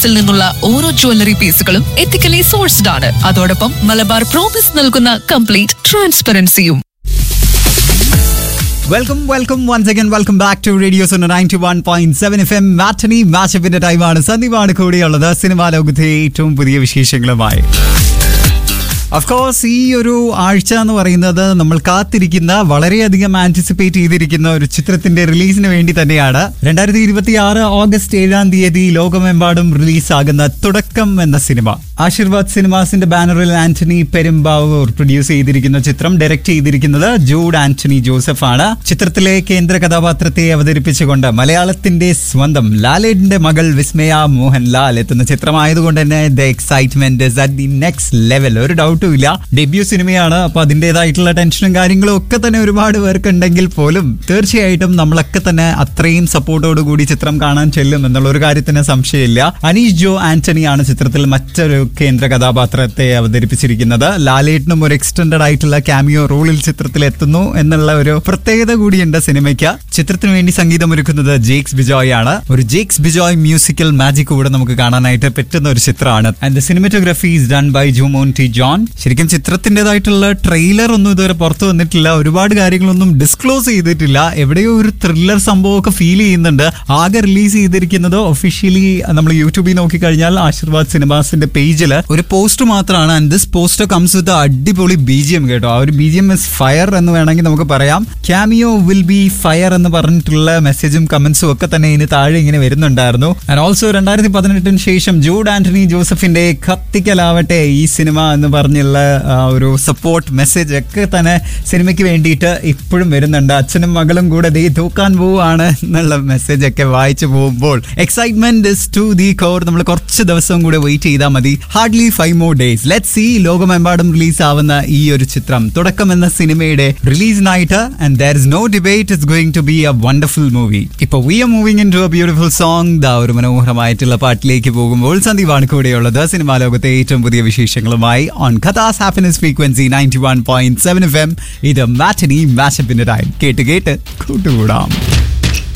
ിൽ നിന്നുള്ള ഓരോ ജ്വല്ലറി പീസുകളും എത്തിക്കലി സോഴ്സ്ഡ് ആണ് അതോടൊപ്പം മലബാർ പ്രോമിസ് നൽകുന്ന കംപ്ലീറ്റ് ട്രാൻസ്പെറൻസിയും welcome welcome once again welcome back to radio zone ninety one point seven F M matinee മാച്ചപ്പിന്റെ ടൈമാണ് സന്ദീപാണ് കൂടിയുള്ളത് സിനിമാ ലോകത്തെ ഏറ്റവും പുതിയ വിശേഷങ്ങളുമായി ഓഫ് കോഴ്സ് ഈ ഒരു ആഴ്ച എന്ന് പറയുന്നത് നമ്മൾ കാത്തിരിക്കുന്ന വളരെയധികം ആന്റിസിപ്പേറ്റ് ചെയ്തിരിക്കുന്ന ഒരു ചിത്രത്തിന്റെ റിലീസിന് വേണ്ടി തന്നെയാണ് രണ്ടായിരത്തി ഇരുപത്തി ആറ് ഓഗസ്റ്റ് ഏഴാം തീയതി ലോകമെമ്പാടും റിലീസാകുന്ന തുടക്കം എന്ന സിനിമ ആശീർവാദ് സിനിമാസിന്റെ ബാനറിൽ ആന്റണി പെരുമ്പാവൂർ പ്രൊഡ്യൂസ് ചെയ്തിരിക്കുന്ന ചിത്രം ഡയറക്ട് ചെയ്തിരിക്കുന്നത് ജൂഡ് ആന്റണി ജോസഫ് ആണ് ചിത്രത്തിലെ കേന്ദ്ര കഥാപാത്രത്തെ അവതരിപ്പിച്ചുകൊണ്ട് മലയാളത്തിന്റെ സ്വന്തം ലാലേട്ടിന്റെ മകൾ വിസ്മയ മോഹൻലാൽ എത്തുന്ന ചിത്രമായതുകൊണ്ട് തന്നെ the excitement is at the next level ഒരു ഡൗട്ടും ഇല്ല ഡെബ്യൂ സിനിമയാണ് അപ്പൊ അതിൻ്റെതായിട്ടുള്ള ടെൻഷനും കാര്യങ്ങളും ഒക്കെ തന്നെ ഒരുപാട് പേർക്ക് ഉണ്ടെങ്കിൽ പോലും തീർച്ചയായിട്ടും നമ്മളൊക്കെ തന്നെ അത്രയും സപ്പോർട്ടോട് കൂടി ചിത്രം കാണാൻ ചെല്ലും എന്നുള്ള ഒരു കാര്യത്തിന് സംശയമില്ല അനീഷ് ജോ ആന്റണിയാണ് ചിത്രത്തിൽ മറ്റൊരു കേന്ദ്ര കഥാപാത്രത്തെ അവതരിപ്പിച്ചിരിക്കുന്നത് ലാലേട്ടിനും ഒരു എക്സ്റ്റൻഡഡ് ആയിട്ടുള്ള ക്യാമിയോ റോളിൽ ചിത്രത്തിൽ എത്തുന്നു എന്നുള്ള ഒരു പ്രത്യേകത കൂടിയുണ്ട് സിനിമയ്ക്ക് ചിത്രത്തിന് വേണ്ടി സംഗീതമൊരുക്കുന്നത് ജേക്സ് ബിജോയ് ആണ് ഒരു ജേക്സ് ബിജോയ് മ്യൂസിക്കൽ മാജിക് കൂടെ നമുക്ക് കാണാനായിട്ട് പറ്റുന്ന ഒരു ചിത്രമാണ് and the cinematography is done by Jomon T John ശരിക്കും ചിത്രത്തിൻ്റെതായിട്ടുള്ള ട്രെയിലർ ഒന്നും ഇതുവരെ പുറത്തു വന്നിട്ടില്ല ഒരുപാട് കാര്യങ്ങളൊന്നും ഡിസ്ക്ലോസ് ചെയ്തിട്ടില്ല എവിടെയോ ഒരു ത്രില്ലർ സംഭവമൊക്കെ ഫീൽ ചെയ്യുന്നുണ്ട് ആകെ റിലീസ് ചെയ്തിരിക്കുന്നത് ഒഫീഷ്യലി നമ്മൾ യൂട്യൂബിൽ നോക്കിക്കഴിഞ്ഞാൽ ആശീർവാദ് സിനിമാസിന്റെ പേജിൽ ഒരു പോസ്റ്റ് മാത്രമാണ് and this poster comes with അടിപൊളി ബി ജി എം കേട്ടോ ആ ഒരു B G M is fire എന്ന് വേണമെങ്കിൽ നമുക്ക് പറയാം ക്യാമിയോ വിൽ ബി ഫയർ എന്ന് പറഞ്ഞിട്ടുള്ള മെസ്സേജും കമന്റ്സും ഒക്കെ തന്നെ ഇതിന് താഴെ ഇങ്ങനെ വരുന്നുണ്ടായിരുന്നു ആൻഡ് ഓൾസോ രണ്ടായിരത്തി പതിനെട്ടിന് ശേഷം ജൂഡ് ആന്റണി ജോസഫിന്റെ കത്തിക്കലാവട്ടെ ഈ സിനിമ എന്ന് പറഞ്ഞുള്ള ആ, ഒരു സപ്പോർട്ട് മെസ്സേജ് ഒക്കെ തന്നെ സിനിമയ്ക്ക് വേണ്ടിയിട്ട് ഇപ്പോഴും വരുന്നുണ്ട് അച്ഛനും മകളും കൂടെ ദേ തൂക്കാൻ പോവുകയാണ് എന്നുള്ള മെസ്സേജ് ഒക്കെ വായിച്ചു പോകുമ്പോൾ excitement is to the core നമ്മൾ കുറച്ച് ദിവസം കൂടെ വെയിറ്റ് ചെയ്താൽ മതി hardly five more days let see ലോകമെമ്പാടും റിലീസ് ആവുന്ന ഈ ഒരു ചിത്രം തുടക്കം എന്ന സിനിമയുടെ റിലീസിനായിട്ട് and there is no debate is going to be a wonderful movie ഇപ്പൊ we are moving into a beautiful song the ഒരു മനോഹരമായിട്ടുള്ള പാട്ടിലേക്ക് പോകുമ്പോൾ സന്ദീപാണ് കൂടെയുള്ളത് സിനിമാ ലോകത്തെ ഏറ്റവും പുതിയ വിശേഷങ്ങളുമായി ഓൺ കഥാസ് happiness frequency ninety one point seven F M ഇത് മാറ്റനി മാച്ചപ്പിന്റെ ടൈം കേട്ട് കേട്ട് കൂട്ടുകൂടാം